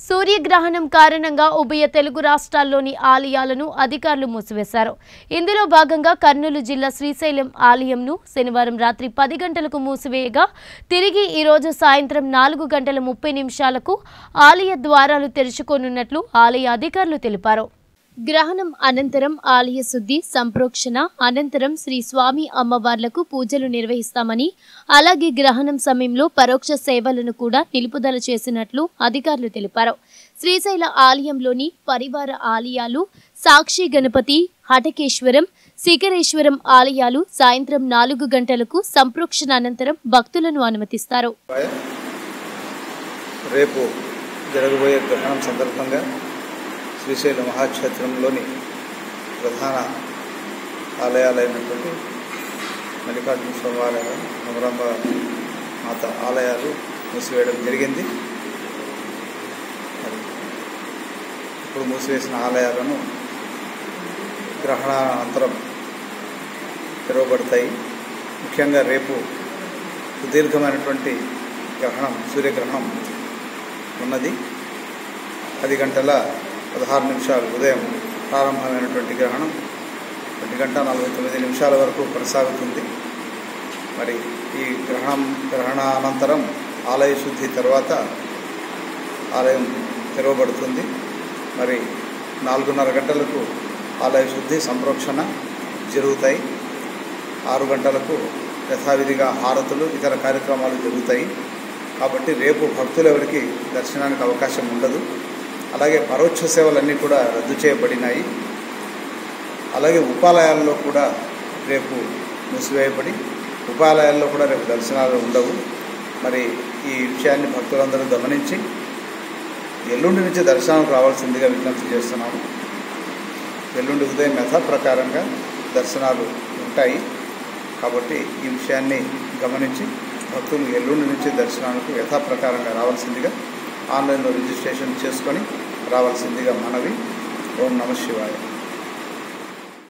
సూర్యగ్రహణం కారణంగా ఉభయ తెలుగు రాష్ట్రాల్లోని ఆలయాలను అధికారులు మూసివేశారు ఇందులో భాగంగా కర్నూలు జిల్లా శ్రీశైలం ఆలయంను శనివారం రాత్రి పది గంటలకు మూసివేయగా తిరిగి ఈ రోజు సాయంత్రం నాలుగు గంటల ముప్పై నిమిషాలకు ఆలయ ద్వారాలు తెరుచుకోనున్నట్లు ఆలయ అధికారులు తెలిపారు గ్రహణం అనంతరం ఆలయ శుద్ధి సంప్రోక్షణ అనంతరం శ్రీ స్వామి అమ్మవార్లకు పూజలు నిర్వహిస్తామని అలాగే గ్రహణం సమయంలో పరోక్ష సేవలను కూడా నిలుపుదల చేసినట్లు అధికారులు తెలిపారు శ్రీశైల ఆలయంలోని పరివార ఆలయాలు సాక్షి గణపతి హటకేశ్వరం శిఖరేశ్వరం ఆలయాలు సాయంత్రం నాలుగు గంటలకు సంప్రోక్షణ అనంతరం భక్తులను అనుమతిస్తారు ఉపాయ రేపు జరగబోయే గ్రహణం సందర్భంగా శ్రీశైల మహాక్షేత్రంలోని ప్రధాన ఆలయాలైనటువంటి మల్లికార్జున స్వామి ఆలయం నవరంబ మాత ఆలయాలు మూసివేయడం జరిగింది మరి ఇప్పుడు మూసివేసిన ఆలయాలను గ్రహణానంతరం తెరవబడతాయి ముఖ్యంగా రేపు సుదీర్ఘమైనటువంటి గ్రహణం సూర్యగ్రహణం ఉన్నది పది గంటల పదహారు నిమిషాలు ఉదయం ప్రారంభమైనటువంటి గ్రహణం ఒంటి గంట నలభై తొమ్మిది నిమిషాల వరకు కొనసాగుతుంది మరి ఈ గ్రహణం గ్రహణ అనంతరం ఆలయ శుద్ధి తర్వాత ఆలయం తెరవబడుతుంది మరి నాలుగున్నర గంటలకు ఆలయ శుద్ధి సంప్రోక్షణ జరుగుతాయి ఆరు గంటలకు యథావిధిగా హారతులు ఇతర కార్యక్రమాలు జరుగుతాయి కాబట్టి రేపు భక్తులు ఎవరికి దర్శనానికి అవకాశం ఉండదు అలాగే పరోక్ష సేవలన్నీ కూడా రద్దు చేయబడినాయి అలాగే ఉపాలయాల్లో కూడా రేపు మూసివేయబడి ఉపాలయాల్లో కూడా రేపు దర్శనాలు ఉండవు మరి ఈ విషయాన్ని భక్తులందరూ గమనించి ఎల్లుండి నుంచి దర్శనానికి రావాల్సిందిగా విజ్ఞప్తి చేస్తున్నాము ఎల్లుండి ఉదయం యథా ప్రకారంగా దర్శనాలు ఉంటాయి కాబట్టి ఈ విషయాన్ని గమనించి భక్తులు ఎల్లుండి నుంచి దర్శనానికి యథాప్రకారంగా రావాల్సిందిగా ఆన్లైన్లో రిజిస్ట్రేషన్ చేసుకొని రావాల్సిందిగా మనవి ఓం నమ శివాయ